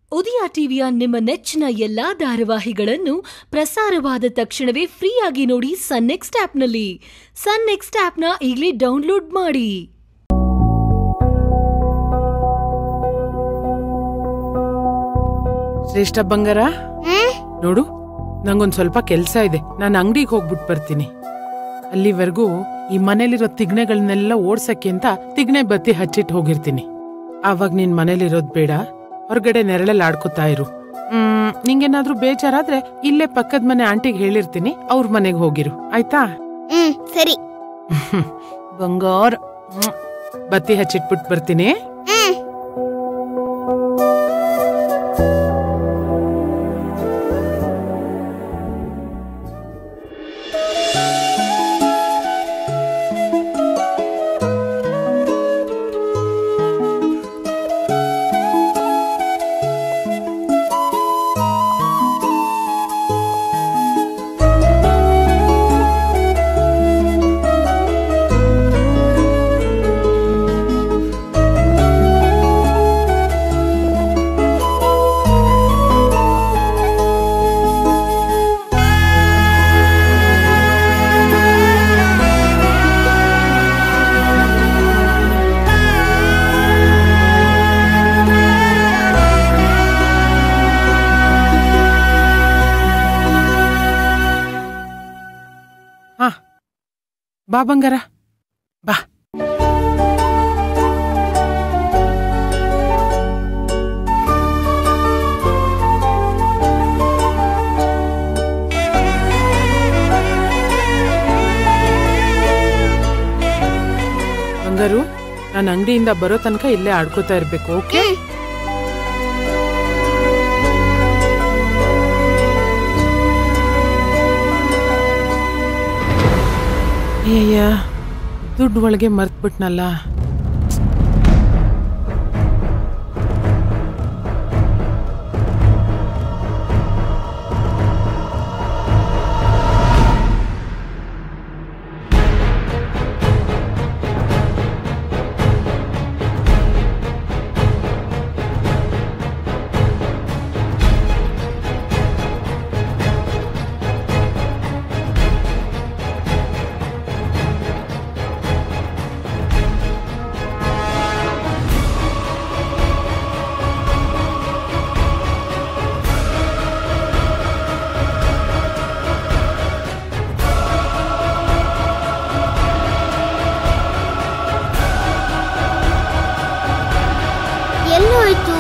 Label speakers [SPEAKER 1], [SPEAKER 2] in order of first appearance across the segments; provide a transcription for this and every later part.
[SPEAKER 1] ಉದಯ ಟಿವಿಯ ನಿಮ್ಮ ನೆಚ್ಚಿನ ಎಲ್ಲಾ ಧಾರಾವಾಹಿಗಳನ್ನು ಪ್ರಸಾರವಾದ ತಕ್ಷಣವೇ ಫ್ರೀಯಾಗಿ ನೋಡಿ ಸನ್ ನೆಕ್ಸ್ಟ್ ಆಪ್ನಲ್ಲಿ ಸನ್ ನೆಕ್ಸ್ಟ್ ಆಪ್ನ ಈಗಲೇ ಡೌನ್ಲೋಡ್ ಮಾಡಿ
[SPEAKER 2] ಶ್ರೇಷ್ಠ ಬಂಗಾರ ನೋಡು ನಂಗೊಂದ್ ಸ್ವಲ್ಪ ಕೆಲ್ಸ ಇದೆ ನಾನು ಅಂಗಡಿಗೆ ಹೋಗ್ಬಿಟ್ಟು ಬರ್ತೀನಿ ಅಲ್ಲಿವರೆಗೂ ಈ ಮನೇಲಿರೋ ತಿಗ್ನೆಗಳನ್ನೆಲ್ಲ ಓಡ್ಸಕ್ಕೆ ಅಂತ ತಿಗ್ನೆ ಬತ್ತಿ ಹಚ್ಚಿಟ್ಟು ಹೋಗಿರ್ತೀನಿ ಆವಾಗ ನಿನ್ ಮನೇಲಿರೋದ್ ಬೇಡ ಹೊರಗಡೆ ನೆರಳಲ್ಲಿ ಆಡ್ಕೊತಾ ಇರು ಹ್ಮ್ ನಿಂಗೇನಾದ್ರೂ ಬೇಜಾರಾದ್ರೆ ಇಲ್ಲೇ ಪಕ್ಕದ ಮನೆ ಆಂಟಿಗೆ ಹೇಳಿರ್ತೀನಿ ಅವ್ರ ಮನೆಗೆ ಹೋಗಿರು ಆಯ್ತಾ
[SPEAKER 3] ಹ್ಮ್ ಸರಿ
[SPEAKER 2] ಬಂಗಾರ ಹ್ಮ್. ಬತ್ತಿ ಹಚ್ಚಿಟ್ಬಿಟ್ಟು ಬರ್ತೀನಿ
[SPEAKER 3] ಹ್ಮ್
[SPEAKER 2] ಹಾ ಬಾ ಬಂಗಾರ ಬಾ ಬಂಗಾರು ನಾನು ಅಂಗಡಿಯಿಂದ ಬರೋ ತನಕ ಇಲ್ಲೇ ಆಡ್ಕೋತಾ ಇರ್ಬೇಕು ಓಕೆ ಅಯ್ಯ ದುಡ್ಡು ಒಳಗೆ ಮರ್ತ್ಬಿಟ್ನಲ್ಲ
[SPEAKER 3] ಎಲ್ಲೋಯ್ತು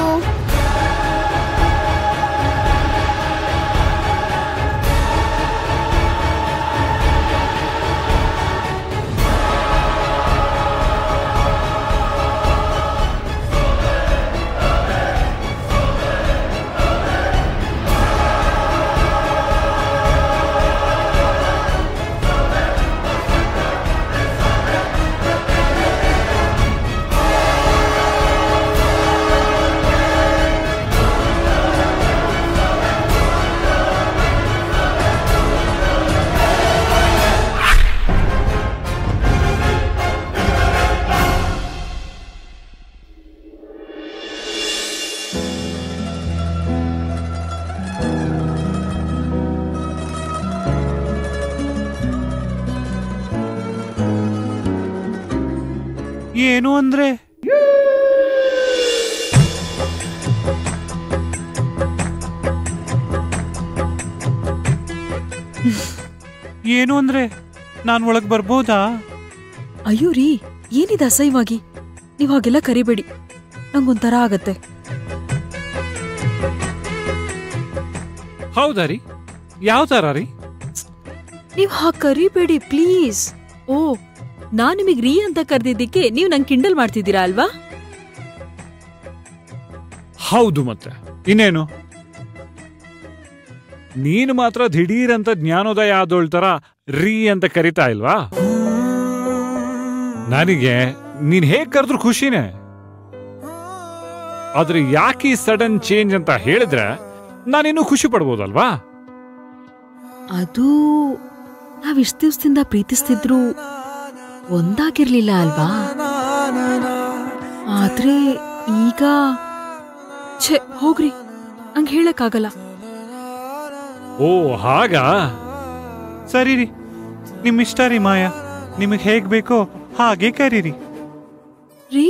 [SPEAKER 4] ಏನು ಅಂದ್ರೆ ಏನು ಅಂದ್ರೆ ನಾನ್ ಒಳಗ್ ಬರ್ಬೋದಾ
[SPEAKER 5] ಅಯ್ಯೋ ರೀ ಏನಿದೆ ಅಸಹ್ಯವಾಗಿ ನೀವ್ ಹಾಗೆಲ್ಲ ಕರಿಬೇಡಿ ನಂಗೊಂಥರ ಆಗತ್ತೆ
[SPEAKER 4] ಹೌದಾ ರೀ ಯಾವ ತರ ರೀ
[SPEAKER 5] ನೀವ್ ಹಾಗ್ ಕರಿಬೇಡಿ ಪ್ಲೀಸ್ ಓ ನಾನ್ ನಿಮಗ್ ರೀ ಅಂತ ಕರ್ದಿದ್ದಕ್ಕೆ ನೀವ್ ನಂಗ್ ಕಿಂಡಲ್ ಮಾಡ್ತಿದ್ದೀರಾ ಅಲ್ವಾ
[SPEAKER 4] ಹೌದು ಮತ್ತೆ ಇನ್ನೇನು ನೀನು ಮಾತ್ರ ದಿಢೀರ್ ಅಂತ ಜ್ಞಾನೋದಯ ಆದೋಳ್ ತರ ರೀ ಅಂತ ಕರಿತಾ ಇಲ್ವಾ ನನಗೆ ನೀನ್ ಹೇಗ್ ಕರೆದ್ರು ಖುಷಿನೇ ಆದ್ರೆ ಯಾಕೆ ಈ ಸಡನ್ ಚೇಂಜ್ ಅಂತ ಹೇಳಿದ್ರೆ ನಾನಿನ್ನೂ ಖುಷಿ ಪಡ್ಬೋದಲ್ವಾ
[SPEAKER 5] ಅದು ನಾವ್ ಇಷ್ಟ ದಿವ್ಸದಿಂದ ಪ್ರೀತಿಸ್ತಿದ್ರು ಒಂದಾಗಿರ್ಲಿಲ್ಲ ಅಲ್ವಾ ಆದ್ರೆ ಈಗ ಛೆ ಹೋಗ್ರಿ ಹಂಗ್ ಹೇಳಕ್ಕಾಗಲ್ಲ
[SPEAKER 4] ಓ ಹಾಗಾ ಸರಿ ರೀ ನಿಮ್ ಇಷ್ಟ ರೀ ಮಾಯಾ ನಿಮಗೆ ಹೇಗ್ ಬೇಕೋ ಹಾಗೆ ಕರೀರಿ
[SPEAKER 5] ರೀ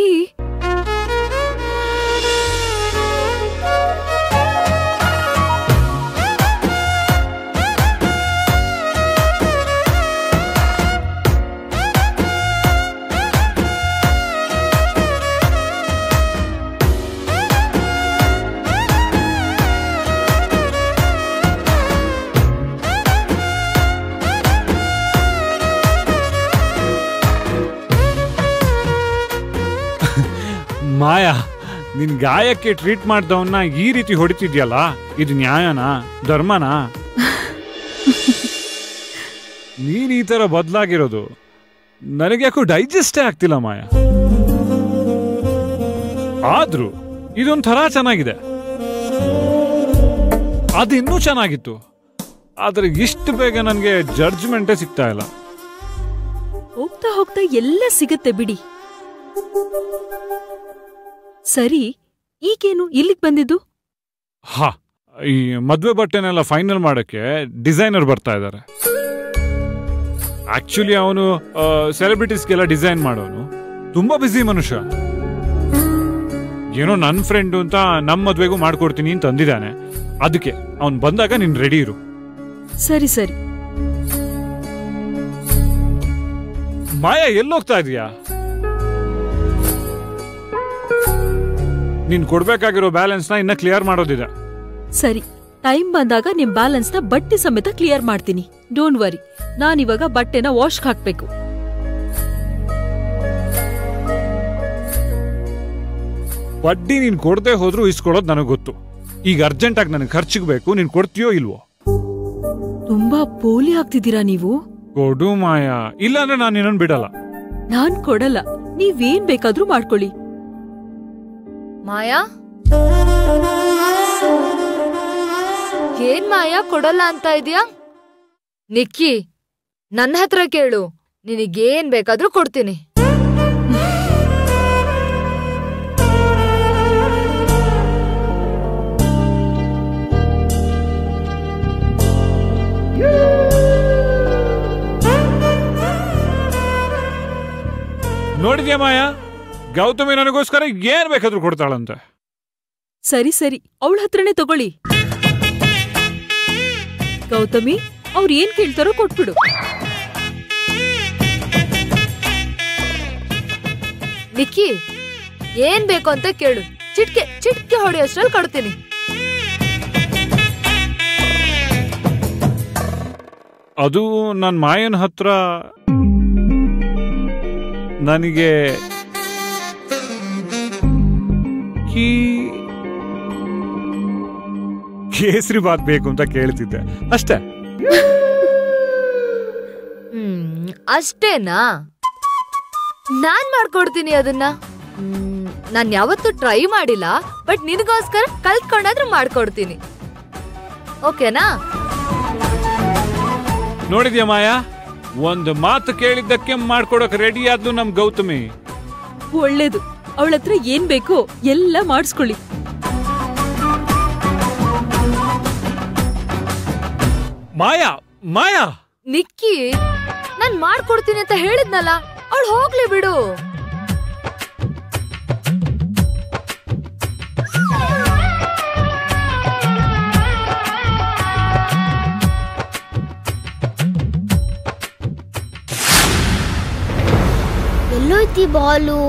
[SPEAKER 4] ಮಾಯಾ ನಿನ್ ಗಾಯಕ್ಕೆ ಟ್ರೀಟ್ ಮಾಡ್ದವನ್ನ ಈ ರೀತಿ ಹೊಡಿತಿದ್ಯಲ್ಲ ಇದು ನ್ಯಾಯನಾ ಧರ್ಮನಾ ನೀನ್ ಈ ತರ ಬದಲಾಗಿರೋದು ನನಗೆ ಯಾಕೋ ಡೈಜೆಸ್ಟೇ ಆಗ್ತಿಲ್ಲ ಮಾಯಾ ಆದ್ರೂ ಇದೊಂಥರ ಚೆನ್ನಾಗಿದೆ ಅದು ಇನ್ನೂ ಚೆನ್ನಾಗಿತ್ತು ಆದ್ರೆ ಇಷ್ಟು ಬೇಗ ನನಗೆ ಜಡ್ಜ್ಮೆಂಟೇ ಸಿಗ್ತಾ ಇಲ್ಲ
[SPEAKER 5] ಹೋಗ್ತಾ ಹೋಗ್ತಾ ಎಲ್ಲ ಸಿಗತ್ತೆ ಬಿಡಿ ಸರಿ ಈಗೇನು ಇಲ್ಲಿಗ್ ಬಂದಿದ್ದು
[SPEAKER 4] ಹಾ ಈ ಮದ್ವೆ ಬಟ್ಟೆನೆಲ್ಲ ಫೈನಲ್ ಮಾಡಕ್ಕೆ ಡಿಸೈನರ್ ಬರ್ತಾ ಇದ್ದಾರೆ ಆಕ್ಚುಲಿ ಅವನು ಸೆಲೆಬ್ರಿಟೀಸ್ಗೆಲ್ಲ ಡಿಸೈನ್ ಮಾಡೋನು ತುಂಬಾ ಬ್ಯುಸಿ ಮನುಷ್ಯ ಏನೋ ನನ್ನ ಫ್ರೆಂಡ್ ಅಂತ ನಮ್ಮ ಮದ್ವೆಗೂ ಮಾಡ್ಕೊಡ್ತೀನಿ ಅಂತ ಅಂದಿದ್ದಾನೆ ಅದಕ್ಕೆ ಅವನು ಬಂದಾಗ ನೀನ್ ರೆಡಿ ಇರು
[SPEAKER 5] ಸರಿ ಸರಿ
[SPEAKER 4] ಮಾಯಾ ಎಲ್ಲೋಗ್ತಾ ಇದೀಯಾ ನೀನ್ ಕೊಡ್ಬೇಕಾಗಿರೋ ಬ್ಯಾಲೆನ್ಸ್ನ ಇನ್ನ ಕ್ಲಿಯರ್ ಮಾಡೋದಿದೆ
[SPEAKER 5] ಸರಿ ಟೈಮ್ ಬಂದಾಗ ನಿಮ್ ಬ್ಯಾಲೆನ್ಸ್ ನ ಬಟ್ಟೆ ಸಮೇತ ಕ್ಲಿಯರ್ ಮಾಡ್ತೀನಿ ಡೋಂಟ್ ವರಿ ನಾನಿವಾಗ ಬಟ್ಟೆನ ವಾಶ್ ಹಾಕ್ಬೇಕು
[SPEAKER 4] ಬಡ್ಡಿ ನೀನ್ ಕೊಡದೆ ಹೋದ್ರೂ ಇಸ್ಕೊಳೋದು ನನಗೆ ಗೊತ್ತು ಈಗ ಅರ್ಜೆಂಟಾಗಿ ನನಗೆ ಖರ್ಚಿಗೆ ಬೇಕು ನೀನ್ ಕೊಡ್ತೀಯೋ ಇಲ್ವೋ
[SPEAKER 5] ತುಂಬಾ ಪೋಲಿ ಆಗ್ತಿದ್ದೀರಾ ನೀವು
[SPEAKER 4] ಕೊಡು ಮಾಯಾ ಇಲ್ಲಾಂದ್ರೆ ನಾನು ನಿನ್ನನ್ನು ಬಿಡಲ್ಲ
[SPEAKER 5] ನಾನ್ ಕೊಡಲ್ಲ ನೀವೇನ್ ಬೇಕಾದ್ರೂ ಮಾಡ್ಕೊಳ್ಳಿ
[SPEAKER 3] ಮಾಯಾ ಏನ್ ಮಾಯಾ ಕೊಡಲ್ಲ ಅಂತ ಇದೀಯಾ ನಿಕ್ಕಿ ನನ್ನ ಹತ್ರ ಕೇಳು ನಿನಗೇನ್ ಬೇಕಾದ್ರೂ ಕೊಡ್ತೀನಿ
[SPEAKER 4] ನೋಡಿದ್ಯಾ ಮಾಯಾ ಗೌತಮಿ ನನಗೋಸ್ಕರ ಏನ್ ಬೇಕಾದ್ರೂ ಕೊಡ್ತಾಳಂತೆ
[SPEAKER 5] ಸರಿ ಸರಿ ಅವಳ ಹತ್ರನೇ ತಗೊಳ್ಳಿ ಗೌತಮಿ ಅವ್ರು ಏನ್ ಕೇಳ್ತಾರೋ ಕೊಟ್ಬಿಡು
[SPEAKER 3] ನಿಕ್ಕಿ ಏನ್ ಬೇಕು ಅಂತ ಕೇಳು ಚಿಟ್ಕೆ ಚಿಟ್ಕೆ ಹೊಡೆಯೋಷ್ಟ್ರಲ್ಲಿ ಕೊಡ್ತೀನಿ
[SPEAKER 4] ಅದು ನನ್ನ ಮಾಯನ ಹತ್ರ ನನಗೆ ಕೀ ಕೇಸರಿ ಬಾತ್ ಬೇಕು ಅಂತ ಕೇಳ್ತಿದ್ದೆ ಅಷ್ಟೇ
[SPEAKER 3] ಹ್ಮ್ ಅಷ್ಟೇನಾ ನಾನ್ ಮಾಡ್ಕೊಡ್ತೀನಿ ಅದನ್ನ ಹ್ಮ್, ನಾನ್ ಯಾವತ್ತೂ ಟ್ರೈ ಮಾಡಿಲ್ಲ ಬಟ್ ನಿನಗೋಸ್ಕರ ಕಲ್ತ್ಕೊಂಡಾದ್ರೂ ಮಾಡ್ಕೊಡ್ತೀನಿ ಓಕೆನಾ
[SPEAKER 4] ನೋಡಿದ್ಯಾ ಮಾಯಾ ಒಂದು ಮಾತು ಕೇಳಿದ್ದಕ್ಕೆ ಮಾಡ್ಕೊಡಕ್ ರೆಡಿ ಆದ್ಲು ನಮ್ ಗೌತಮಿ
[SPEAKER 5] ಒಳ್ಳೇದು ಅವಳ ಹತ್ರ ಏನ್ ಬೇಕೋ ಎಲ್ಲ ಮಾಡಿಸ್ಕೊಳ್ಳಿ
[SPEAKER 4] ಮಾಯಾ ಮಾಯಾ
[SPEAKER 3] ನಿಕ್ಕಿ ನಾನ್ ಮಾಡ್ಕೊಡ್ತೀನಿ ಅಂತ ಹೇಳಿದ್ನಲ್ಲ ಅವಳು ಹೋಗ್ಲಿ ಬಿಡು
[SPEAKER 6] ಎಲ್ಲೋಯ್ತಿ ಬಾಲು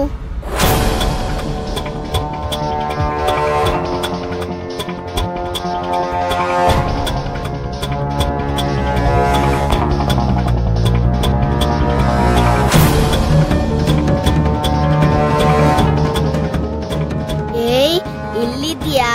[SPEAKER 6] ಏಯ್ ಇಲ್ಲಿದ್ಯಾ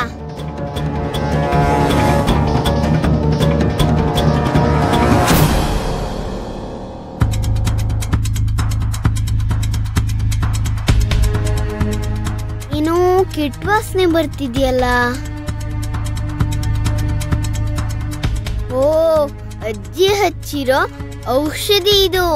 [SPEAKER 6] ಏನೋ ಕೆಟ್ಟ ವಾಸನೆ ಬರ್ತಿದ್ಯಲ್ಲ ಓ ಅಜ್ಜಿ ಹಚ್ಚಿರೋ ಔಷಧಿ ಇದು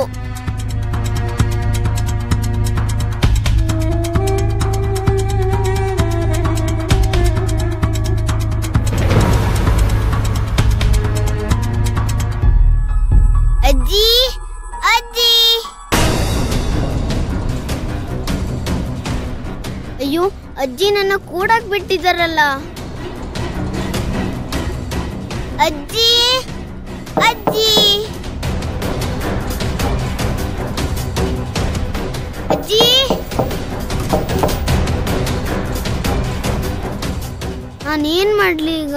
[SPEAKER 6] ನನ್ನ ಕೂಡಕ್ ಬಿಟ್ಟಿದಾರಲ್ಲ ಅಜ್ಜಿ ಅಜ್ಜಿ ಅಜ್ಜಿ ನಾನೇನ್ ಮಾಡ್ಲಿ ಈಗ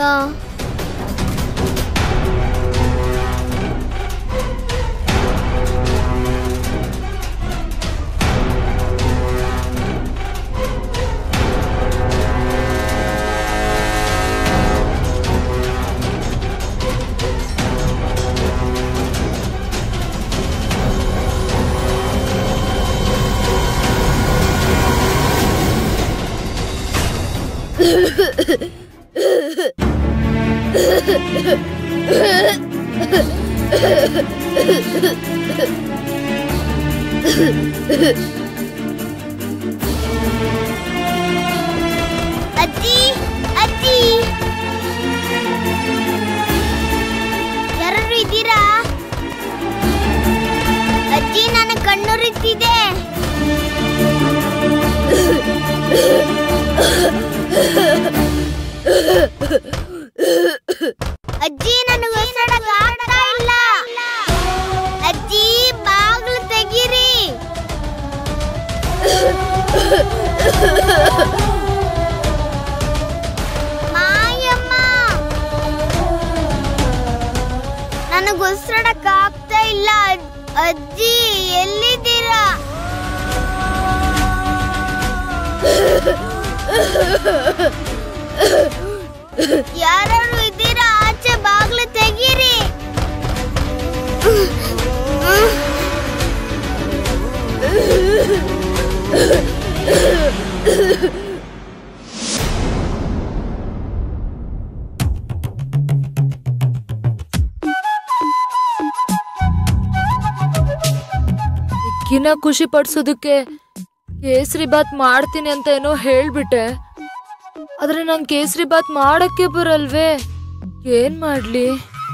[SPEAKER 6] ಅಜ್ಜಿ ಅಜ್ಜಿ ಯಾರು ಇದ್ದೀರಾ ಅಜ್ಜಿ ನನ್ನ ಕಣ್ಣುರಿತಿದೆ ಅಜ್ಜಿ ನನಗೆ ಉಸಿರಾಡಕ್ ಆಗ್ತಾ ಇಲ್ಲ ಅಜ್ಜಿ ಬಾಗ್ಲು ತೆಗೀರಿ ಮಾಯಮ್ಮ ನನಗೆ ಉಸಿರಾಡಕ್ ಆಗ್ತಾ ಇಲ್ಲ ಅಜ್- ಅಜ್ಜಿ ಎಲ್ಲಿದ್ದೀರಾ ಯಾರು ಇದ್ದೀರಾ ಆಚೆ ಬಾಗ್ಲು ತೆಗೀರಿ
[SPEAKER 3] ಇಕ್ಕಿನ ಖುಷಿ ಪಡ್ಸೋದಕ್ಕೆ ಕೇಸರಿ ಬಾತ್ ಮಾಡ್ತೀನಿ ಅಂತ ಏನೋ ಹೇಳ್ಬಿಟ್ಟೆ ಆದ್ರೆ ನಂಗೆ ಕೇಸರಿ ಬಾತ್ ಮಾಡಕ್ಕೆ ಬರಲ್ವೇ ಏನ್ ಮಾಡ್ಲಿ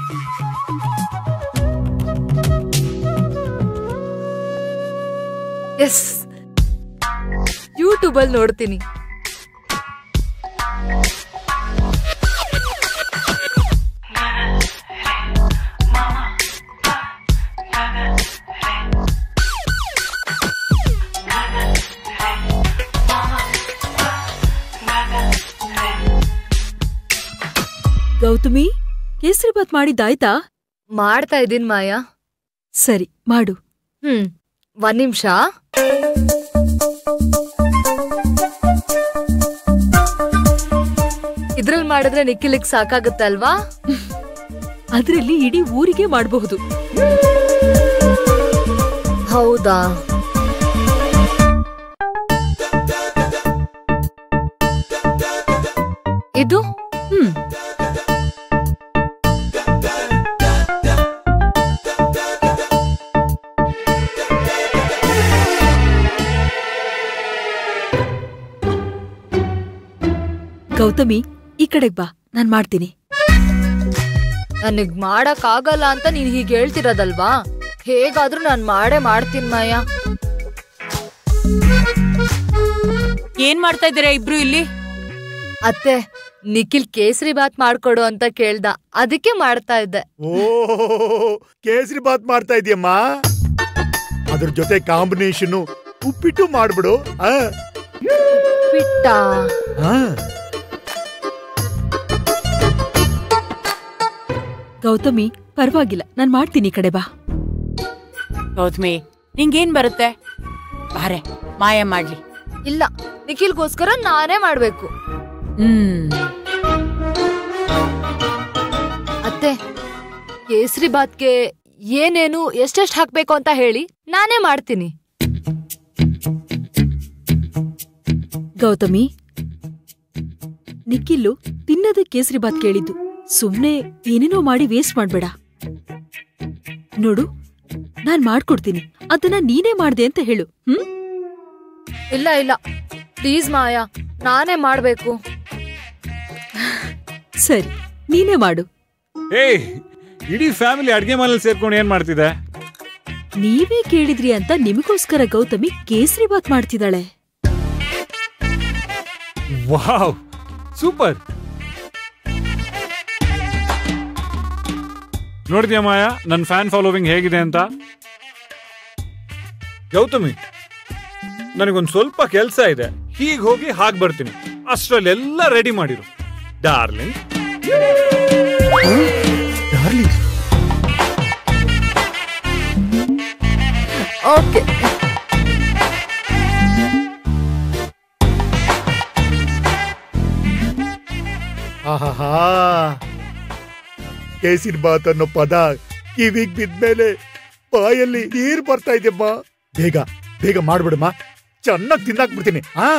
[SPEAKER 3] ಎಸ್ ಯೂಟ್ಯೂಬಲ್ಲಿ ನೋಡ್ತೀನಿ
[SPEAKER 5] ಗೌತಮಿ ಕೇಸರಿ ಬಾತ್ ಮಾಡಿದ್ದಾಯ್ತಾ
[SPEAKER 3] ಮಾಡ್ತಾ ಇದೀನ್ ಮಾಯಾ
[SPEAKER 5] ಸರಿ ಮಾಡು
[SPEAKER 3] ಹ್ಮ್ ಒಂದ್ ನಿಮಿಷ ಇದ್ರಲ್ಲಿ ಮಾಡಿದ್ರೆ ನಿಖಿಲಿಗ್ ಸಾಕಾಗುತ್ತೆ ಅಲ್ವಾ
[SPEAKER 5] ಅದ್ರಲ್ಲಿ ಇಡೀ ಊರಿಗೆ ಮಾಡಬಹುದು
[SPEAKER 3] ಹೌದಾ ಇದು
[SPEAKER 5] ಹ್ಮ್ ಗೌತಮಿ ಈ ಕಡೆಗ್ ಬಾ ನಾನ್ ಮಾಡ್ತೀನಿ
[SPEAKER 3] ನನಗ್ ಮಾಡಕ್ ಆಗಲ್ಲ ಅಂತ ನೀನ್ ಹೀಗೆ ಹೇಳ್ತಿರೋದಲ್ವಾ ಹೇಗಾದ್ರೂ ನಾನ್ ಮಾಡೇ ಮಾಡ್ತೀನಿ ಮಾಯಾ
[SPEAKER 5] ಏನ್ ಮಾಡ್ತಾ ಇದ್ದೀರಾ ಇಬ್ರು ಇಲ್ಲಿ
[SPEAKER 3] ಅತ್ತೆ ನಿಖಿಲ್ ಕೇಸರಿ ಬಾತ್ ಮಾಡ್ಕೊಡು ಅಂತ ಕೇಳ್ದ ಅದಕ್ಕೆ ಮಾಡ್ತಾ ಇದ್ದೆ
[SPEAKER 7] ಓ ಕೇಸರಿ ಬಾತ್ ಮಾಡ್ತಾ ಇದೀಯಮ್ಮ ಅದ್ರ ಜೊತೆ ಕಾಂಬಿನೇಷನ್ ಉಪ್ಪಿಟ್ಟು ಮಾಡ್ಬಿಡು ಆ,
[SPEAKER 3] ಬಿಟ್ಟ
[SPEAKER 7] ಆ.
[SPEAKER 5] ಗೌತಮಿ ಪರವಾಗಿಲ್ಲ ನಾನ್ ಮಾಡ್ತೀನಿ ಈ ಕಡೆ ಬಾ
[SPEAKER 8] ಗೌತಮಿ ನಿಂಗೇನ್ ಬರುತ್ತೆ ಬಾರೆ ಮಾಯ ಮಾಡ್ಲಿ
[SPEAKER 3] ಇಲ್ಲ ನಿಖಿಲ್ಗೋಸ್ಕರ ನಾನೇ ಮಾಡ್ಬೇಕು
[SPEAKER 5] ಹ್ಮ್
[SPEAKER 3] ಅತ್ತೆ ಕೇಸರಿ ಬಾತ್ಗೆ ಏನೇನು ಎಷ್ಟೆಷ್ಟು ಹಾಕ್ಬೇಕು ಅಂತ ಹೇಳಿ ನಾನೇ ಮಾಡ್ತೀನಿ
[SPEAKER 5] ಗೌತಮಿ ನಿಖಿಲ್ಲು ತಿನ್ನದೆ ಕೇಸರಿ ಬಾತ್ ಕೇಳಿದ್ದು ಸುಮ್ನೆ ಏನೇನೋ ಮಾಡಿ ವೇಸ್ಟ್ ಮಾಡ್ಬೇಡ ನೋಡು ನಾನ್ ಮಾಡ್ಕೊಡ್ತೀನಿ ಅದನ್ನ ನೀನೇ ಮಾಡ್ದೆ ಅಂತ ಹೇಳು ಹ್ಮ್
[SPEAKER 3] ಇಲ್ಲ ಇಲ್ಲ ಪ್ಲೀಸ್ ಮಾಯಾ ನಾನೇ ಮಾಡ್ಬೇಕು
[SPEAKER 5] ಸರಿ ನೀನೇ ಮಾಡು
[SPEAKER 4] ಏಯ್ ಇಡೀ ಫ್ಯಾಮಿಲಿ ಅಡ್ಗೆ ಮನೇಲಿ ಸೇರ್ಕೊಂಡು ಏನ್ ಮಾಡ್ತಿದೆ
[SPEAKER 5] ನೀವೇ ಕೇಳಿದ್ರಿ ಅಂತ ನಿಮಗೋಸ್ಕರ ಗೌತಮಿ ಕೇಸರಿ ಬಾತ್ ಮಾಡ್ತಿದ್ದಾಳೆ
[SPEAKER 4] ವಾವ್ ಸೂಪರ್ ನೋಡಿದ್ಯಾ ಮಾಯ ನನ್ನ ಫ್ಯಾನ್ ಫಾಲೋವಿಂಗ್ ಹೇಗಿದೆ ಅಂತ ಗೌತಮಿ ನನಗೊಂದು ಸ್ವಲ್ಪ ಕೆಲಸ ಇದೆ ಹೀಗೆ ಹೋಗಿ ಹಾಗೆ ಬರ್ತೀನಿ ಅಷ್ಟರಲ್ಲೆಲ್ಲ ರೆಡಿ ಮಾಡಿರು ಡಾರ್ಲಿಂಗ್
[SPEAKER 7] ಡಾರ್ಲಿಂಗ್
[SPEAKER 3] ಓಕೆ
[SPEAKER 7] ಆಹಾಹಾ ಕೇಸಿರ್ ಬಾತ್ ಅನ್ನೋ ಪದ ಕಿವಿಗ್ ಬಿದ್ಮೇಲೆ ಬಾಯಲ್ಲಿ ನೀರ್ ಬರ್ತಾ ಇದೆಯಮ್ಮ ಬೇಗ ಬೇಗ ಮಾಡ್ಬಿಡಮ್ಮ ಚೆನ್ನಾಗಿ ತಿನ್ನಾಕ್ ಬಿಡ್ತೀನಿ ಹಾ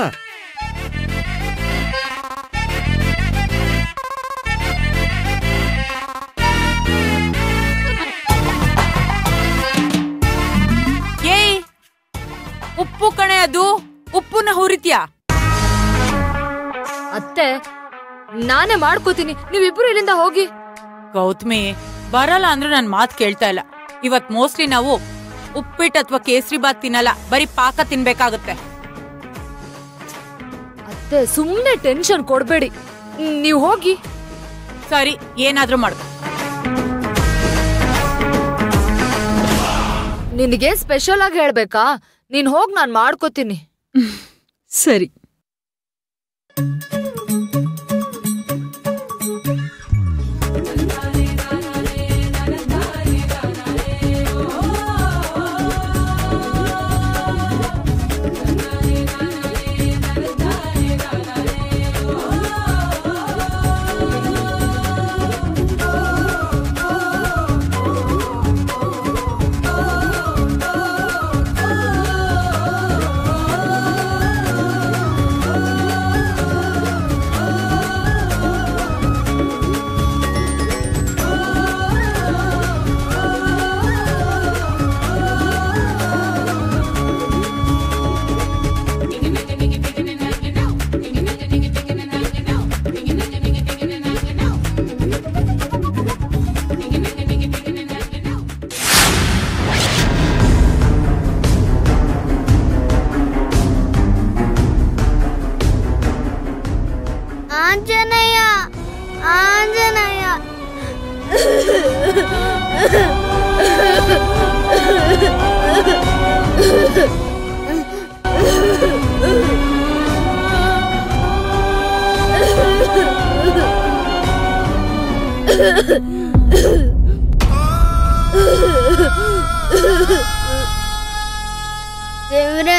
[SPEAKER 8] ಏಯ್ ಉಪ್ಪು ಕಣೆ ಅದು ಉಪ್ಪುನ ಹುರಿತ್ಯಾ
[SPEAKER 3] ಅತ್ತೆ ನಾನೇ ಮಾಡ್ಕೋತೀನಿ ನೀವಿಬ್ರು ಇಲ್ಲಿಂದ ಹೋಗಿ
[SPEAKER 8] ಗೌತಮಿ ಬರಲ್ಲ ಅಂದ್ರೆ ನನ್ ಮಾತ್ ಕೇಳ್ತಾ ಇಲ್ಲ ಇವತ್ ಮೋಸ್ಟ್ಲಿ ನಾವು ಉಪ್ಪಿಟ್ಟು ಅಥವಾ ಕೇಸರಿ ಬಾತ್ ತಿನ್ನಲ್ಲ ಬರೀ ಪಾಕ ತಿನ್ಬೇಕಾಗತ್ತೆ
[SPEAKER 3] ಅತ್ತೆ ಸುಮ್ನೆ ಟೆನ್ಷನ್ ಕೊಡ್ಬೇಡಿ ನೀವು ಹೋಗಿ
[SPEAKER 8] ಸರಿ ಏನಾದ್ರೂ ಮಾಡ್ಕೊ
[SPEAKER 3] ನಿನಗೆ ಸ್ಪೆಷಲ್ ಆಗಿ ಹೇಳ್ಬೇಕಾ ನೀನ್ ಹೋಗ್ ನಾನ್ ಮಾಡ್ಕೋತೀನಿ
[SPEAKER 5] ಸರಿ
[SPEAKER 6] ಆಂಜನೇಯ ಆಂಜನೇಯ ದೇವ್ರೆ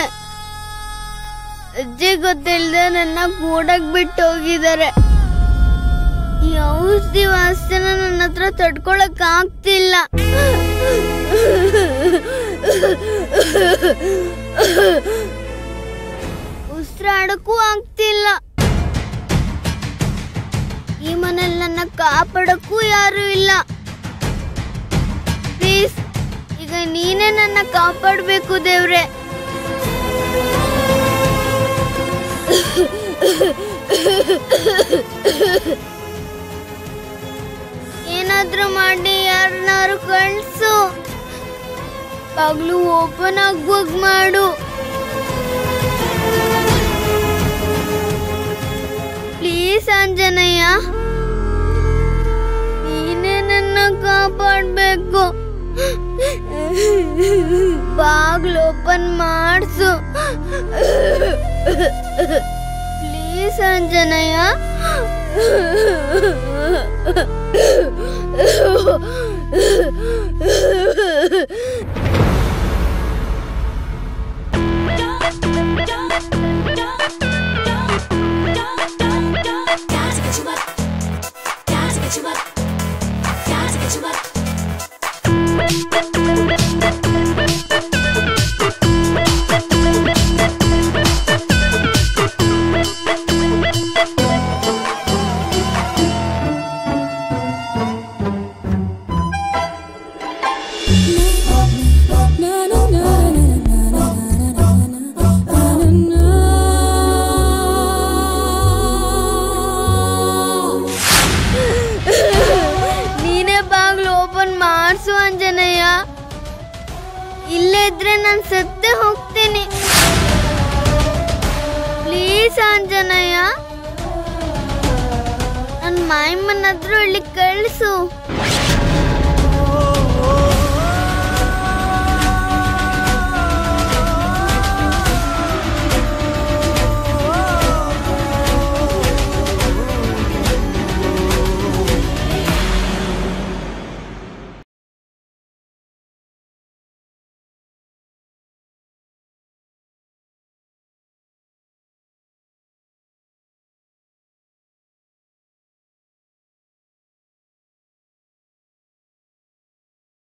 [SPEAKER 6] ಅಜ್ಜಿ ಗೊತ್ತಿಲ್ಲದೆ ನನ್ನ ಕೂಡಕ್ ಬಿಟ್ಟು ಹೋಗಿದ್ದಾರೆ ಈ ಔಷಧಿ ವಾಸನ ನನ್ನ ಹತ್ರ ತಡ್ಕೊಳಕ್ ಆಗ್ತಿಲ್ಲ ಉಸಿರಾಡಕ್ಕೂ ಆಗ್ತಿಲ್ಲ ಈ ಮನೇಲಿ ನನ್ನ ಕಾಪಾಡಕ್ಕೂ ಯಾರು ಇಲ್ಲ ಪ್ಲೀಸ್ ಈಗ ನೀನೇ ನನ್ನ ಕಾಪಾಡ್ಬೇಕು ದೇವ್ರೆ ಏನಾದ್ರೂ ಮಾಡಿ ಯಾರನ್ನಾರು ಕಳ್ಸು ಬಾಗ್ಲು ಓಪನ್ ಆಗುವಾಗ ಮಾಡು ಪ್ಲೀಸ್ ಆಂಜನೇಯ ನೀನೇ ನನ್ನ ಕಾಪಾಡ್ಬೇಕು ಬಾಗ್ಲು ಓಪನ್ ಮಾಡಿಸು ಪ್ಲೀಸ್ ಆಂಜನೇಯ ನೀನೇ ಬಾಗ್ಲು ಓಪನ್ ಮಾಡಿಸು ಅಂಜನಯ್ಯ ಇಲ್ಲೇ ಇದ್ರೆ ನಾನು ಸತ್ತೇ ಹೋಗ್ತೀನಿ ಪ್ಲೀಸ್ ಪ್ಲೀಸ್ ಆಂಜನೇಯ ನನ್ ಮಾಯಮ್ಮನ ಹತ್ರ ಇಲ್ಲಿ ಕಳ್ಸು